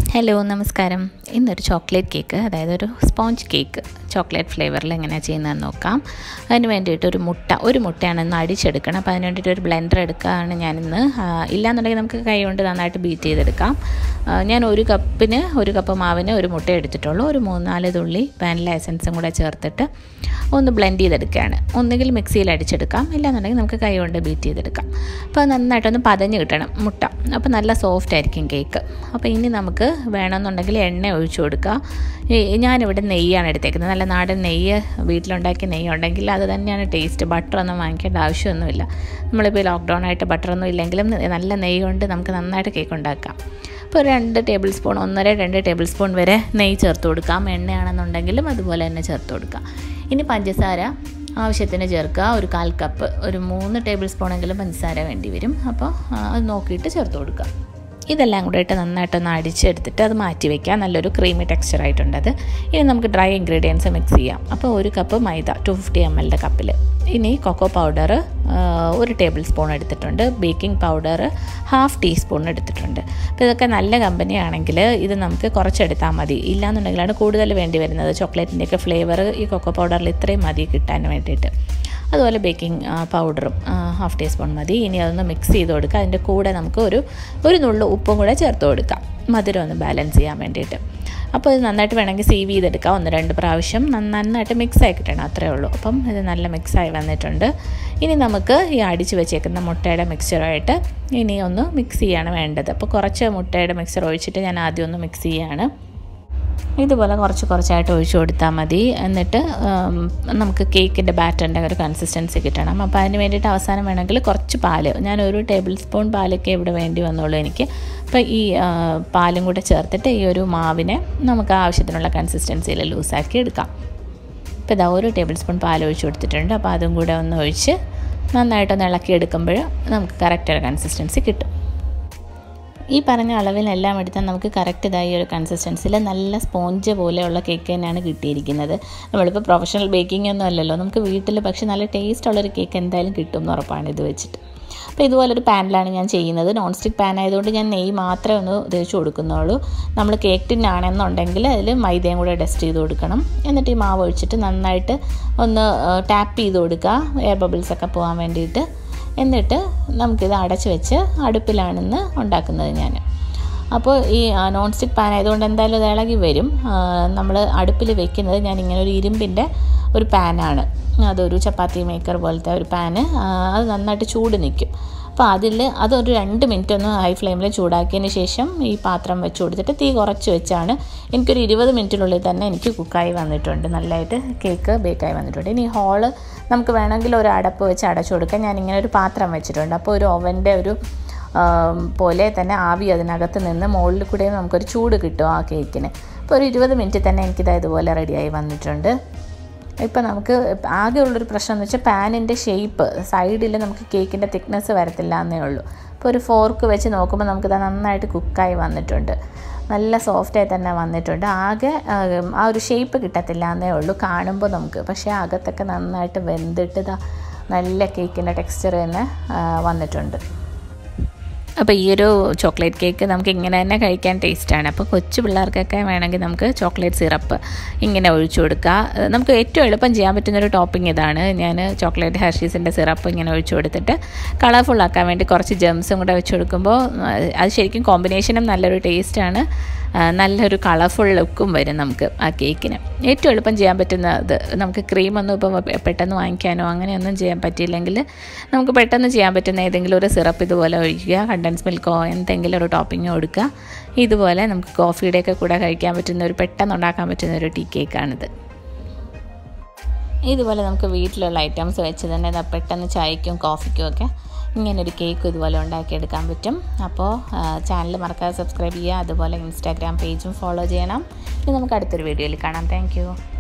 hello നമസ്കാരം ഇന്നൊരു chocolate cake അതായത് ഒരു സ്പോഞ്ച് കേക്ക് ചോക്ലേറ്റ് ഫ്ലേവറിൽ എങ്ങനെയാണ് ചെയ്യുന്നതെന്ന് നോക്കാം അതിന് വേണ്ടിയിട്ട് ഒരു മുട്ട ഒരു മുട്ടയാണ് ഇന്ന് അടിച്ചെടുക്കണം അപ്പോൾ അതിന് വേണ്ടിയിട്ട് ഒരു ബ്ലെൻഡർ എടുക്കുകയാണ് ഞാനിന്ന് ആ, ഇല്ലാന്നുണ്ടെങ്കിൽ നമുക്ക് കൈ കൊണ്ട് നന്നായിട്ട് ബീറ്റ് ചെയ്തെടുക്കാം ആ, ഞാൻ ഒരു കപ്പിന് ഒരു കപ്പ് മാവിന് ഒരു മുട്ട എടുത്തിട്ടുള്ളൂ ഒരു മൂന്നാല് തുള്ളി വാനില എസൻസും കൂടെ ചേർത്തിട്ട് ഒന്ന് ബ്ലെൻഡ് ചെയ്തെടുക്കുകയാണ് ഒന്നുകിൽ മിക്സിയിൽ അടിച്ചെടുക്കാം ഇല്ലാന്നുണ്ടെങ്കിൽ നമുക്ക് കൈ കൊണ്ട് ബീറ്റ് ചെയ്തെടുക്കാം അപ്പോൾ അത് നന്നായിട്ടൊന്ന് പതഞ്ഞ് കിട്ടണം മുട്ട അപ്പോൾ നല്ല സോഫ്റ്റ് ആയിരിക്കും കേക്ക് അപ്പോൾ ഇനി നമുക്ക് വേണമെന്നുണ്ടെങ്കിൽ എണ്ണ ഒഴിച്ചു കൊടുക്കുക ഈ- ഞാനിവിടെ നെയ്യാണ് എടുത്തേക്കുന്നത് നല്ല നാടൻ നെയ്യ് വീട്ടിലുണ്ടാക്കിയ നെയ്യ് ഉണ്ടെങ്കിൽ അത് തന്നെയാണ് ടേസ്റ്റ് ബട്ടറൊന്നും വാങ്ങിക്കേണ്ട ആവശ്യമൊന്നുമില്ല നമ്മളിപ്പോൾ ലോക്ക്ഡൗൺ ആയിട്ട് ബട്ടറൊന്നും ഇല്ലെങ്കിലും നല്ല നെയ്യ് കൊണ്ട് നമുക്ക് നന്നായിട്ട് കേക്ക് ഉണ്ടാക്കാം അപ്പോൾ ഒരു രണ്ട് ടേബിൾ സ്പൂൺ ഒന്നര രണ്ട് ടേബിൾ സ്പൂൺ വരെ നെയ്യ് ചേർത്ത് കൊടുക്കാം എണ്ണയാണെന്നുണ്ടെങ്കിലും അതുപോലെ തന്നെ ചേർത്ത് കൊടുക്കാം ഇനി പഞ്ചസാര ആവശ്യത്തിന് ചേർക്കുക ഒരു കാൽ കപ്പ് ഒരു മൂന്ന് ടേബിൾ സ്പൂണെങ്കിലും പഞ്ചസാര വേണ്ടി വരും അപ്പോൾ ആ, അത് നോക്കിയിട്ട് ചേർത്ത് കൊടുക്കുക ഇതെല്ലാം കൂടെ ഇട്ട് നന്നായിട്ടൊന്ന് അടിച്ചെടുത്തിട്ട് അത് മാറ്റി വയ്ക്കുക നല്ലൊരു ക്രീമി ടെക്സ്ചർ ആയിട്ടുണ്ട് അത് ഇനി നമുക്ക് ഡ്രൈ ഇൻഗ്രീഡിയൻസ് മിക്സ് ചെയ്യാം അപ്പോൾ ഒരു കപ്പ് മൈദ ടു ഫിഫ്റ്റി എം എല്ലിൻ്റെ കപ്പിൽ ഇനി കൊക്കോ പൗഡർ ഒരു ടേബിൾ സ്പൂൺ എടുത്തിട്ടുണ്ട് ബേക്കിംഗ് പൗഡർ ഹാഫ് ടീസ്പൂൺ എടുത്തിട്ടുണ്ട് അപ്പോൾ ഇതൊക്കെ നല്ല കമ്പനിയാണെങ്കിൽ ഇത് നമുക്ക് കുറച്ചെടുത്താൽ മതി ഇല്ലാന്നുണ്ടെങ്കിലാണ് കൂടുതൽ വേണ്ടി വരുന്നത് ചോക്ലേറ്റിൻ്റെയൊക്കെ ഫ്ലേവർ ഈ കൊക്കോ പൗഡറിൽ ഇത്രയും മതി കിട്ടാൻ വേണ്ടിയിട്ട് അതുപോലെ ബേക്കിംഗ് പൗഡറും ഹാഫ് ടീസ്പൂൺ മതി ഇനി അതൊന്ന് മിക്സ് ചെയ്ത് കൊടുക്കുക അതിൻ്റെ കൂടെ നമുക്ക് ഒരു ഒരു നുള്ളു ഉപ്പും കൂടെ ചേർത്ത് കൊടുക്കാം മധുരം ഒന്ന് ബാലൻസ് ചെയ്യാൻ വേണ്ടിയിട്ട് അപ്പോൾ ഇത് നന്നായിട്ട് വേണമെങ്കിൽ സീവ് ചെയ്തെടുക്കാം ഒന്ന് രണ്ട് പ്രാവശ്യം നന്ന- നന്നായിട്ട് മിക്സ് ആയി കിട്ടണം അത്രേ ഉള്ളൂ അപ്പം ഇത് നല്ല മിക്സായി വന്നിട്ടുണ്ട് ഇനി നമുക്ക് ഈ അടിച്ച് വെച്ചേക്കുന്ന മുട്ടയുടെ മിക്സ്ചറായിട്ട് ഇനി ഒന്ന് മിക്സ് ചെയ്യാണ് വേണ്ടത് അപ്പോൾ കുറച്ച് മുട്ടയുടെ മിക്സ്ചർ ഒഴിച്ചിട്ട് ഞാൻ ആദ്യം ഒന്ന് മിക്സ് ചെയ്യാണ് ഇതുപോലെ കുറച്ച് കുറച്ചായിട്ട് ഒഴിച്ചു കൊടുത്താൽ മതി എന്നിട്ട് ഉം, നമുക്ക് കേക്കിൻ്റെ ബാറ്ററിൻ്റെ ഒരു കൺസിസ്റ്റൻസി കിട്ടണം അപ്പോൾ അതിന് വേണ്ടിയിട്ട് അവസാനം വേണമെങ്കിൽ കുറച്ച് പാല് ഞാൻ ഒരു ടേബിൾ സ്പൂൺ പാലൊക്കെ ഇവിടെ വേണ്ടി വന്നുള്ളൂ എനിക്ക് അപ്പോൾ ഈ ആ, പാലും കൂടെ ചേർത്തിട്ട് ഈ ഒരു മാവിനെ നമുക്ക് ആവശ്യത്തിനുള്ള കൺസിസ്റ്റൻസിയിൽ ലൂസാക്കി എടുക്കാം ഇപ്പോൾ ഇതാ ഒരു ടേബിൾ സ്പൂൺ പാൽ ഒഴിച്ച് കൊടുത്തിട്ടുണ്ട് അപ്പോൾ അതും കൂടെ ഒന്ന് ഒഴിച്ച് നന്നായിട്ടൊന്ന് ഇളക്കി എടുക്കുമ്പോൾ നമുക്ക് കറക്റ്റ് ഒരു കൺസിസ്റ്റൻസി കിട്ടും ഈ പറഞ്ഞ അളവിനെല്ലാം എടുത്താൽ നമുക്ക് കറക്റ്റ് ഇതായി ഒരു കൺസിസ്റ്റൻസിയിൽ നല്ല സ്പോഞ്ച് പോലെയുള്ള കേക്ക് തന്നെയാണ് കിട്ടിയിരിക്കുന്നത് നമ്മളിപ്പോൾ പ്രൊഫഷണൽ ബേക്കിംഗ് ഒന്നും അല്ലല്ലോ നമുക്ക് വീട്ടിൽ പക്ഷേ നല്ല ടേസ്റ്റ് ഉള്ളൊരു കേക്ക് എന്തായാലും കിട്ടും എന്ന് ഉറപ്പാണ് ഇത് വെച്ചിട്ട് അപ്പോൾ ഇതുപോലൊരു പാനിലാണ് ഞാൻ ചെയ്യുന്നത് നോൺ സ്റ്റിക്ക് പാൻ ആയതുകൊണ്ട് ഞാൻ നെയ്യ് മാത്രമേ ഒന്ന് തേച്ച് കൊടുക്കുന്നുള്ളൂ നമ്മൾ കേക്ക് ടിന്നാണെന്നുണ്ടെങ്കിൽ അതിൽ മൈദയും കൂടെ ഡസ്റ്റ് ചെയ്ത് കൊടുക്കണം എന്നിട്ട് ഈ മാവ് ഒഴിച്ചിട്ട് നന്നായിട്ട് ഒന്ന് ടാപ്പ് ചെയ്ത് കൊടുക്കുക എയർ ബബിൾസ് ഒക്കെ പോകാൻ വേണ്ടിയിട്ട് എന്നിട്ട് നമുക്കിത് അടച്ച് വെച്ച് അടുപ്പിലാണെന്ന് ഉണ്ടാക്കുന്നത് ഞാൻ അപ്പോൾ ഈ നോൺ സ്റ്റിക്ക് പാൻ ആയതുകൊണ്ട് എന്തായാലും ഇത് ഇളകി വരും നമ്മൾ അടുപ്പിൽ വെക്കുന്നത് ഞാൻ ഇങ്ങനെ ഒരു ഇരുമ്പിൻ്റെ ഒരു പാനാണ് അതൊരു ചപ്പാത്തി മേക്കർ പോലത്തെ ഒരു പാന് അത് നന്നായിട്ട് ചൂട് നിൽക്കും അപ്പോൾ അതിൽ അതൊരു രണ്ട് മിനിറ്റ് ഒന്ന് ഹൈ ഫ്ലെയിമിൽ ചൂടാക്കിയതിന് ശേഷം ഈ പാത്രം വെച്ച് കൊടുത്തിട്ട് തീ കുറച്ച് വെച്ചാണ് എനിക്കൊരു ഇരുപത് മിനിറ്റിനുള്ളിൽ തന്നെ എനിക്ക് കുക്കായി വന്നിട്ടുണ്ട് നല്ലതായിട്ട് കേക്ക് ബേക്കായി വന്നിട്ടുണ്ട് ഇനി ഹോള് നമുക്ക് വേണമെങ്കിൽ ഒരു അടപ്പ് വെച്ച് അടച്ചു കൊടുക്കാം ഞാനിങ്ങനെ ഒരു പാത്രം വെച്ചിട്ടുണ്ട് അപ്പോൾ ഒരു ഓവൻ്റെ ഒരു ആം, പോലെ തന്നെ ആവി അതിനകത്ത് നിന്ന് മുകളിൽ കൂടെ നമുക്കൊരു ചൂട് കിട്ടും ആ കേക്കിന് അപ്പോൾ ഒരു ഇരുപത് മിനിറ്റ് തന്നെ എനിക്കിത് ഇതുപോലെ റെഡിയായി വന്നിട്ടുണ്ട് ഇപ്പം നമുക്ക് ആകെ ഉള്ളൊരു പ്രശ്നം എന്ന് വെച്ചാൽ പാനിൻ്റെ ഷേപ്പ് സൈഡിൽ നമുക്ക് കേക്കിൻ്റെ തിക്നെസ് വരത്തില്ല എന്നേ ഉള്ളൂ അപ്പോൾ ഒരു ഫോർക്ക് വെച്ച് നോക്കുമ്പോൾ നമുക്കിത് നന്നായിട്ട് കുക്കായി വന്നിട്ടുണ്ട് നല്ല സോഫ്റ്റായി തന്നെ വന്നിട്ടുണ്ട് ആകെ ആം, ആ ഒരു ഷേപ്പ് കിട്ടത്തില്ല എന്നേ ഉള്ളൂ കാണുമ്പോൾ നമുക്ക് പക്ഷേ അകത്തൊക്കെ നന്നായിട്ട് വെന്തിട്ട് ഇതാ നല്ല കേക്കിൻ്റെ ടെക്സ്ചർ തന്നെ ആ, വന്നിട്ടുണ്ട് അപ്പോൾ ഈ ഒരു ചോക്ലേറ്റ് കേക്ക് നമുക്ക് ഇങ്ങനെ തന്നെ കഴിക്കാൻ ടേസ്റ്റാണ് അപ്പോൾ കൊച്ചു പിള്ളേർക്കൊക്കെ വേണമെങ്കിൽ നമുക്ക് ചോക്ലേറ്റ് സിറപ്പ് ഇങ്ങനെ ഒഴിച്ചു കൊടുക്കുക ഏഹ് നമുക്ക് ഏറ്റവും എളുപ്പം ചെയ്യാൻ പറ്റുന്നൊരു ടോപ്പിംഗ് ഇതാണ് ഞാൻ ചോക്ലേറ്റ് ഹെർഷീസിൻ്റെ സിറപ്പ് ഇങ്ങനെ ഒഴിച്ചു കൊടുത്തിട്ട് കളർഫുൾ ആക്കാൻ വേണ്ടി കുറച്ച് ജെംസും കൂടെ വെച്ച് കൊടുക്കുമ്പോൾ ഏഹ് അത് ശരിക്കും കോമ്പിനേഷനും നല്ലൊരു ടേസ്റ്റാണ് നല്ലൊരു കളർഫുൾ ലുക്കും വരും നമുക്ക് ആ കേക്കിന് ഏറ്റവും എളുപ്പം ചെയ്യാൻ പറ്റുന്ന ഇത് നമുക്ക് ക്രീമൊന്നും ഇപ്പോൾ പെട്ടെന്ന് വാങ്ങിക്കാനോ അങ്ങനെയൊന്നും ചെയ്യാൻ പറ്റിയില്ലെങ്കിൽ നമുക്ക് പെട്ടെന്ന് ചെയ്യാൻ പറ്റുന്ന ഏതെങ്കിലും ഒരു സിറപ്പ് ഇതുപോലെ ഒഴിക്കുക കണ്ടൻസ് മിൽക്കോ എന്തെങ്കിലും ഒരു ടോപ്പിംഗ് കൊടുക്കുക ഇതുപോലെ നമുക്ക് കോഫിയുടെയൊക്കെ കൂടെ കഴിക്കാൻ പറ്റുന്ന ഒരു പെട്ടെന്ന് ഉണ്ടാക്കാൻ പറ്റുന്ന ഒരു ടീ കേക്കാണിത് ഇതുപോലെ നമുക്ക് വീട്ടിലുള്ള ഐറ്റംസ് വെച്ച് തന്നെ ദാ പെട്ടെന്ന് ചായക്കും കോഫിക്കും ഒക്കെ ഇങ്ങനൊരു കേക്ക് ഇതുപോലെ ഉണ്ടാക്കിയെടുക്കാൻ പറ്റും അപ്പോൾ ചാനൽ മറക്കാതെ സബ്സ്ക്രൈബ് ചെയ്യുക അതുപോലെ ഇൻസ്റ്റാഗ്രാം പേജും ഫോളോ ചെയ്യണം ഇനി നമുക്ക് അടുത്തൊരു വീഡിയോയിൽ കാണാം താങ്ക്